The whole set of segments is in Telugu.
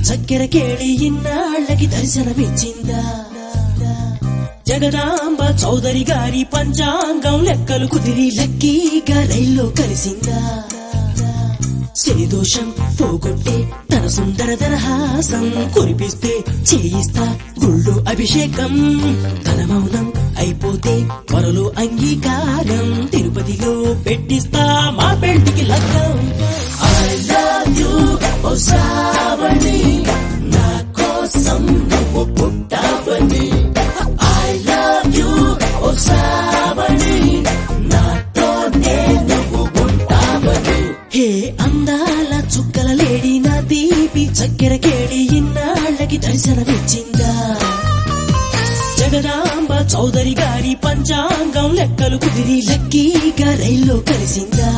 చక్కెర కేళి ఇన్నాళ్ళకి దర్శనమిచ్చిందా జగదాంబ చౌదరి గారి పంచాంగం లెక్కలు కుదిరి లక్కీగా రైల్లో కలిసిందా శనిదోషం పోగొట్టే తన సుందర దరహాసం కురిపిస్తే చేయిస్తా గుళ్ళు అభిషేకం తన మౌనం అయిపోతే త్వరలో అంగీకారం తిరుపతిలో పెట్టిస్తా మా పెళ్లికి లగ్గం ఐ లవ్ యూ ఓ శ్రావణి నా కోసం నువ్వు పుట్టావని ఐ లవ్ యూ ఓ శ్రావణి నాతోనే నువ్వు ఉంటావని హే అందాల చుక్కల లేడి నా దీపి చక్కెర కేడి ఇన్నాళ్ళకి దర్శనమిచ్చిందా జగదాంబ చౌదరి గారి పంచాంగం లెక్కలు కుదిరి లక్కీగా రైల్లో కలిసిందా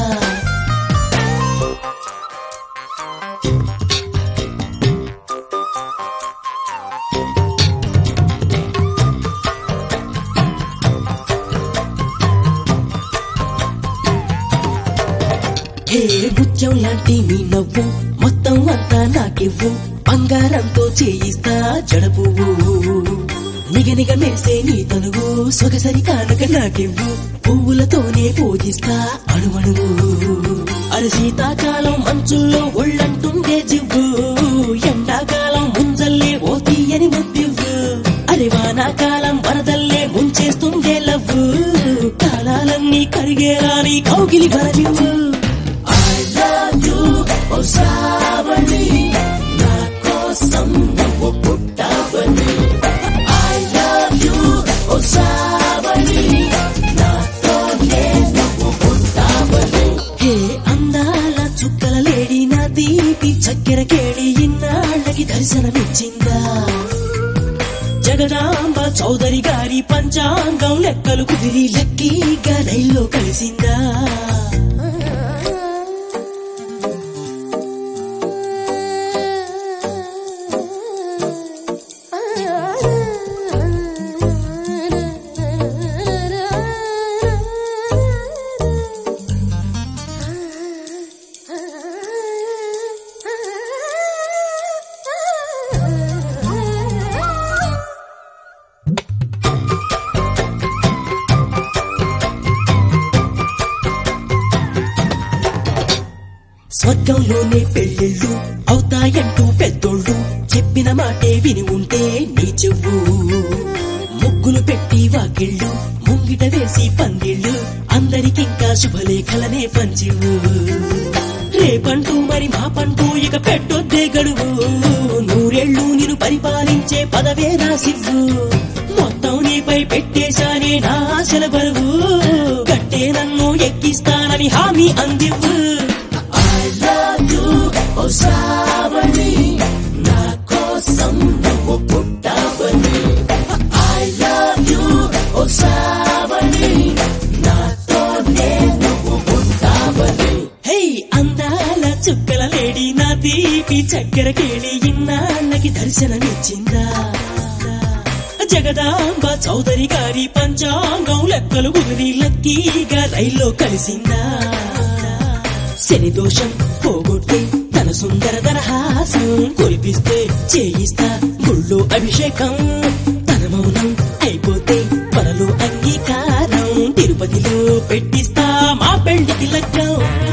హే ముత్యం లాంటి మీ నవ్వు మొత్తం అంతా నాకివ్వు బంగారంతో చేయిస్తా జడపువ్వు నిగనిగ మెరిసే నీ తనువు సొగసరి కానుక నాకివ్వు పువ్వులతోనే పూజిస్తా అణువణువు అరి శీతాకాలం మంచుల్లో ఒళ్ళంటుండే జివ్వు ఎండాకాలం ముంజల్లే ఓ తీయని ముద్దివ్వు అరి వానాకాలం వరదల్లే ముంచేస్తుండే లవ్వు కాలాలన్నీ కరిగేలా నీ కౌగిలి వరవివ్వు I love you, ఓ శ్రావణి నా కోసం నువ్వు పుట్టావని I love you, ఓ శ్రావణి నాతోనే నువ్వు పుట్టావని హే అందాల చుక్కల లేడి నా దీపి చక్కెర కేడి ఇన్నాళ్ళకి దర్శనమిచ్చిందా జగదాంబ చౌదరి గారి పంచాంగం లెక్కలు కుదిరి లక్కీగా రైల్లో కలిసిందా స్వర్గంలోనే పెళ్ళిళ్ళు అవుతాయంటూ పెద్దోళ్ళు చెప్పిన మాటే విని ఉంటే నీ చెవు ముగ్గులు పెట్టి వాకిళ్ళు ముంగిట వేసి పందిళ్ళు అందరికింకా శుభలేఖలనే పంచివు రేపంటూ మరి మా పంటూ ఇక పెట్టొద్దే గడువు నూరేళ్ళు నిన్ను పరిపాలించే పదవే రాసివ్వు మొత్తం నీపై పెట్టేశానే నా ఆశల బరువు కట్టే నన్ను ఎక్కిస్తానని హామీ అందివ్వు I love you, ఓ శ్రావణి నా కోసం నువ్వు పుట్టావని I love you, ఓ శ్రావణి నాతోనే నువ్వు ఉంటావని హే అందాల చుక్కల లేడి నా దీపి చక్కెర కేళి ఇన్నాళ్ళకి దర్శనమిచ్చిందా జగదాంబ చౌదరి గారి పంచాంగం లెక్కలు కుదిరి లక్కీగా రైల్లో కలిసిందా శని దోషం పోగొట్టి తన సుందర దరహాసం కురిపిస్తే చేయిస్తా గుళ్ళో అభిషేకం తన మౌనం అయిపోతే త్వరలో అంగీకారం తిరుపతిలో పెట్టిస్తా మా పెళ్లికి లగ్గం